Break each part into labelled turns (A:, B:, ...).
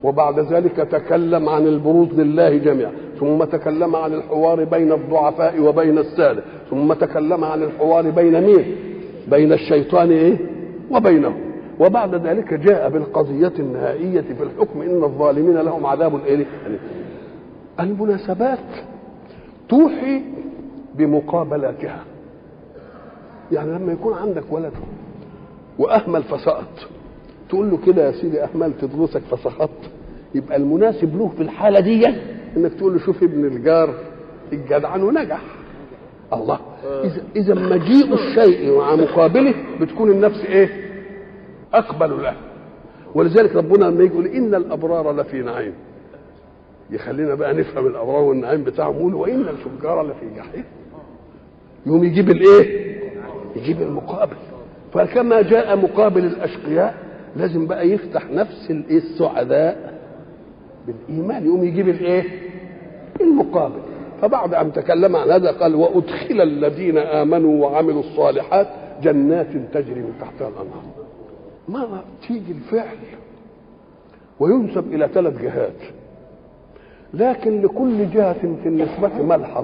A: وبعد ذلك تكلم عن البروز لله جميعا ثم تكلم عن الحوار بين الضعفاء وبين السادة ثم تكلم عن الحوار بين مين بين الشيطان ايه وبينه وبعد ذلك جاء بالقضية النهائية في الحكم إن الظالمين لهم عذاب إيه المناسبات توحي بمقابلاتها يعني لما يكون عندك ولد واهمل فسقط تقول له كده يا سيدي اهملت دروسك فسقطت يبقى المناسب له في الحاله دي انك تقول له شوف ابن الجار الجدعان ونجح الله اذا اذا مجيء الشيء مع مقابله بتكون النفس ايه اقبل له ولذلك ربنا لما يقول ان الابرار لفي نعيم يخلينا بقى نفهم الابرار والنعيم بتاعهم يقول وان الفجار لفي جحيم يقوم يجيب الايه يجيب المقابل فكما جاء مقابل الاشقياء لازم بقى يفتح نفس الايه السعداء بالايمان يقوم يجيب الايه المقابل فبعد ان تكلم عن هذا قال وادخل الذين امنوا وعملوا الصالحات جنات تجري من تحتها الانهار مرة تيجي الفعل وينسب الى ثلاث جهات لكن لكل جهة في النسبة ملحظ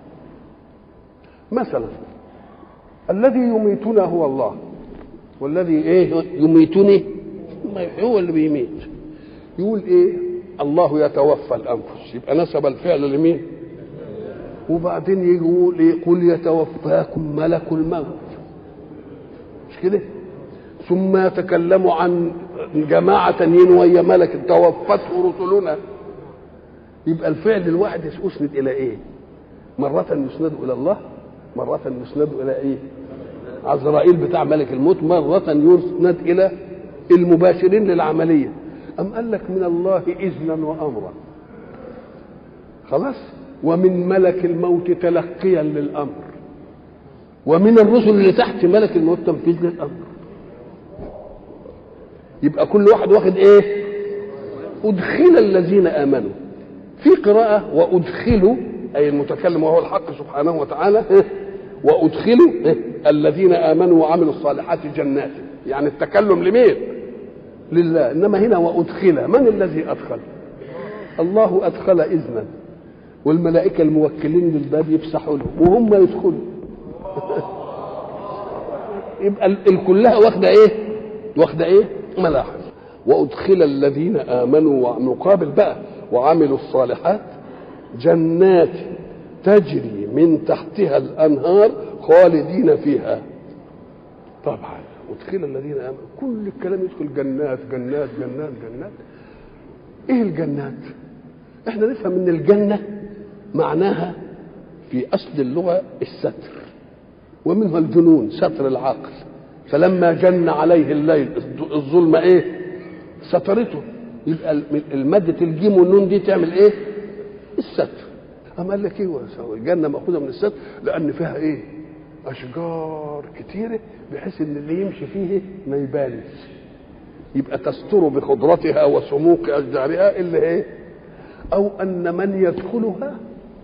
A: مثلا الذي يميتنا هو الله والذي ايه يميتني هو اللي بيميت يقول ايه الله يتوفى الانفس يبقى نسب الفعل لمين وبعدين يقول ايه قل يتوفاكم ملك الموت مش كده ثم يتكلموا عن جماعة تانيين وهي ملك توفته رسلنا يبقى الفعل الواحد يسند الى ايه مرة يسند الى الله مرة يسند الى ايه عزرائيل بتاع ملك الموت مرة يسند الى المباشرين للعملية أم قال لك من الله إذنا وأمرا خلاص ومن ملك الموت تلقيا للأمر ومن الرسل اللي تحت ملك الموت تنفيذ للأمر يبقى كل واحد واخد ايه أدخل الذين آمنوا في قراءة وأدخلوا أي المتكلم وهو الحق سبحانه وتعالى وأدخلوا الذين آمنوا وعملوا الصالحات جنات يعني التكلم لمين لله إنما هنا وأدخل من الذي أدخل الله أدخل إذنا والملائكة الموكلين للباب يفسحوا له وهم يدخلوا يبقى الكلها واخدة إيه واخدة إيه ملاحظ وأدخل الذين آمنوا ومقابل بقى وعملوا الصالحات جنات تجري من تحتها الانهار خالدين فيها طبعا ادخل الذين امنوا كل الكلام يدخل جنات جنات جنات جنات ايه الجنات احنا نفهم ان الجنه معناها في اصل اللغه الستر ومنها الجنون ستر العقل فلما جن عليه الليل الظلمه ايه سترته يبقى المادة الجيم والنون دي تعمل ايه؟ الستر. أما قال لك ايه الجنة مأخوذة من الستر لأن فيها ايه؟ أشجار كتيرة بحيث إن اللي يمشي فيه ما يبانش. يبقى تستر بخضرتها وسموك أشجارها إلا ايه؟ أو أن من يدخلها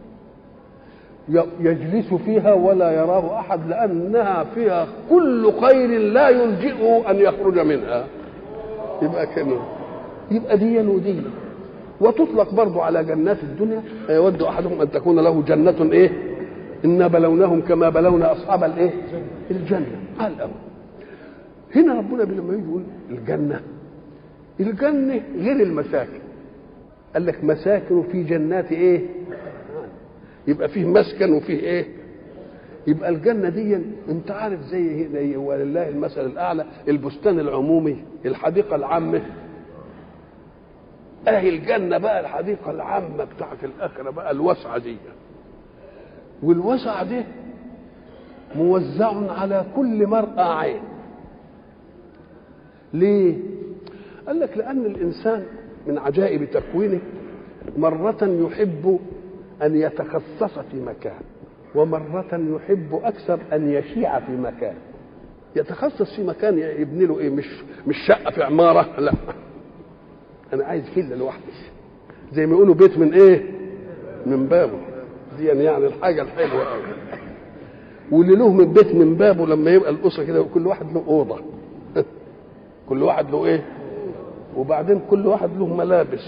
A: يجلس فيها ولا يراه أحد لأنها فيها كل خير لا يلجئه أن يخرج منها. يبقى كده يبقى دي ودي وتطلق برضو على جنات الدنيا يود احدهم ان تكون له جنه ايه انا بلوناهم كما بلونا اصحاب الايه الجنه قال الأول هنا ربنا لما يجي يقول الجنه الجنه غير المساكن قال لك مساكن في جنات ايه يبقى فيه مسكن وفيه ايه يبقى الجنة دي انت عارف زي, زي ولله المثل الاعلى البستان العمومي الحديقة العامة اهي الجنه بقى الحديقه العامه بتاعت الاخره بقى الوسعه دي والوسعه دي موزع على كل مرأى عين ليه قال لك لان الانسان من عجائب تكوينه مره يحب ان يتخصص في مكان ومره يحب اكثر ان يشيع في مكان يتخصص في مكان يبني له ايه مش مش شقه في عماره لا انا عايز فيلا لوحدي زي ما يقولوا بيت من ايه من بابه دي يعني الحاجه الحلوه قوي واللي له من بيت من بابه لما يبقى الاسره كده كل واحد له اوضه كل واحد له ايه وبعدين كل واحد له ملابس